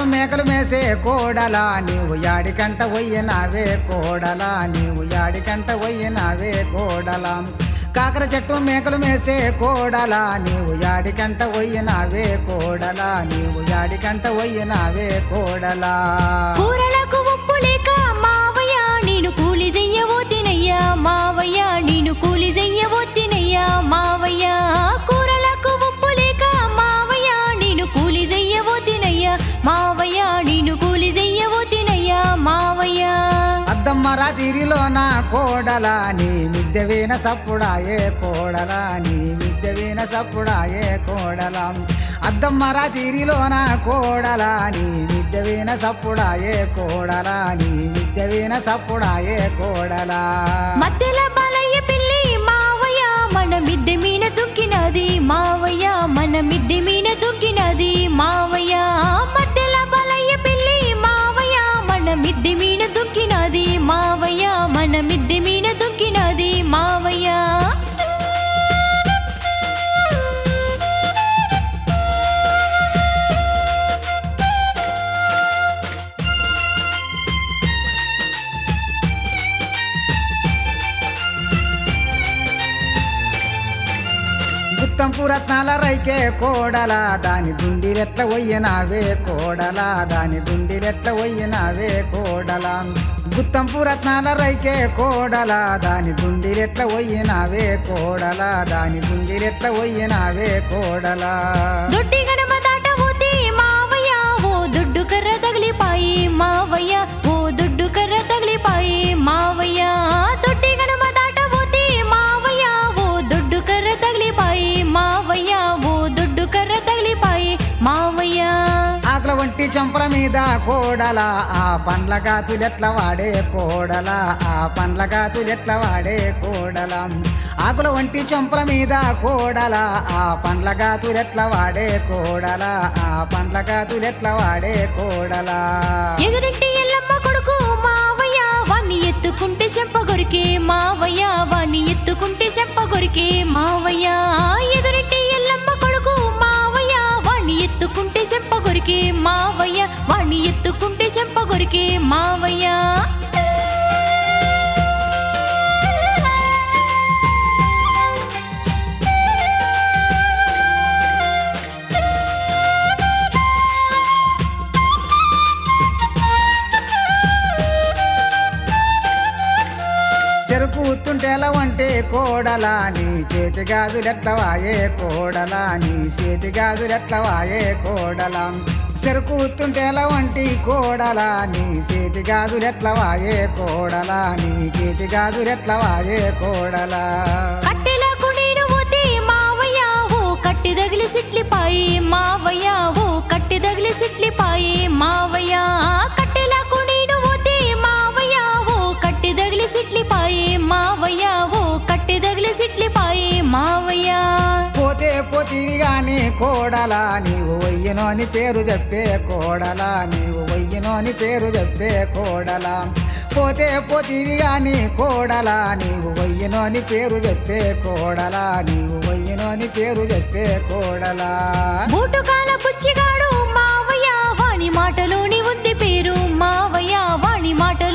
మేకలు మేసే కోడలా నీవు యాడికంట నావే కోడలా నీవు యాడికంట నావే కోడలా కాకర చెట్టు మేకలు మేసే కోడలా నీవు యాడికంట నావే కోడలా నీవు యాడికంట నావే కోడలా కూరలకు ఉప్పు లేక మావయ్య నేను కూలి చెయ్యవో తినయ్యా మావయ్య నేను కూలి చెయ్యవో తినయ్యా మావయ్య కూరలకు ఉప్పు లేక మావయ్య నేను కూలి చెయ్యవో తినయ్యా మావయ్య నేను కూలి చెయ్యవో తినయ్యా మావయ్య అద్దమ్మ రాతిరిలో నా కోడలా నీ మిద్దెవీన సప్పుడాయే కోడలా నీ మిద్దెవీన సప్పుడాయే కోడలా అద్దమ్మ రాతిరిలో నా కోడలా నీ మిద్దెవీన సప్పుడాయే కోడలా నీ మిద్దెవీన సప్పుడాయే కోడలా మధ్యల బాలయ్య పిల్లి మావయ్య మన మిద్దె మీన దుక్కినది మావయ్య మన మిద్దె మీన దుక్కినది మావయ్య మధ్యల బాలయ్య పిల్లి మావయ్య మన మిద్దె మీన దుక్కినది మావయ్య మన మిద్దె మీన దుక్కినది మావయ్య గుత్తంపు రత్నాల రైకే కోడలా దాని గుండిరెట్ల ఒయ్యనావే కోడలా దాని గుండిరెట్ల ఒయ్యనావే కోడలా గుత్తంపు రత్నాల రైకే కోడలా దాని గుండిరెట్ల ఒయ్యనావే కోడలా దాని గుండిరెట్ల ఒయ్యనావే కోడలా దొడ్డి గడమ దాటబోతే మావయ్య ఓ దొడ్డు కర్ర తగిలిపాయి మావయ్య ఓ దొడ్డు కర్ర తగిలిపాయి మావయ్య దొడ్డి గడమ దాటబోతే మావయ్య ఓ దొడ్డు కర్ర తగిలిపాయి మావయ్య ఓ దొడ్డు కర్ర తగిలిపాయి మావయ్య ఆకుల వంటి చంపల మీద కోడలా ఆ పండ్ల గాతులెట్ల వాడే కోడలా ఆ పండ్ల గాతులెట్ల వాడే కోడలా ఆకుల వంటి చంపల మీద కోడలా ఆ పండ్ల గాతులెట్ల వాడే కోడలా ఆ పండ్ల గాతులెట్ల వాడే కోడలా ఎదురింటి ఎల్లమ్మ కొడుకు మావయ్య వాణ్ణి ఎత్తుకుంటే చెంపగొరికే మావయ్య వాణ్ణి ఎత్తుకుంటే చెంపగొరికే మావయ్య ఎదురింటి ఎల్లమ్మ కొడుకు మావయ్య వాణ్ణి ఎత్తుకుంటే చెంపగొరికే మావయ్య వాణ్ణి ఎత్తుకుంటే చెంపగొరికే మావయ్య చెరుకు ఉత్తుంటేలా వంటే కోడలా నీ చేతి గాజులెట్ల వాయే కోడలా నీ చేతి గాజులెట్ల వాయే కోడలా చెరుకు ఉత్తుంటేలా వంటి కోడలా నీ చేతి గాజులెట్ల వాయే కోడలా నీ చేతి గాజులెట్ల వాయే కోడలా కట్టెలకు నేను పోతే మావయ్య ఓ కట్టి తగిలి సిట్లిపాయి మావయ్య ఓ కట్టి తగిలి సిట్లిపాయి మావయ్య కట్టెలకు నేను పోతే మావయ్య ఓ కట్టి తగిలి సిట్లిపాయి మావయ్య ఓ కట్టి తగిలి సిట్లిపాయి మావయ్య పోతే పోతివి గాని కోడలా నీవు వయ్యను అని పేరు చెప్పే కోడలా నీవు వయ్యను అని పేరు చెప్పే కోడలా పోతే పోతివి గాని కోడలా నీవు వయ్యను అని పేరు చెప్పే కోడలా నీవు వయ్యను అని పేరు చెప్పే కోడలా బూటుకాల బుచ్చిగాడు మావయ్య వాణి మాటలోని ఉంది పేరు మావయ్య వాణి మాట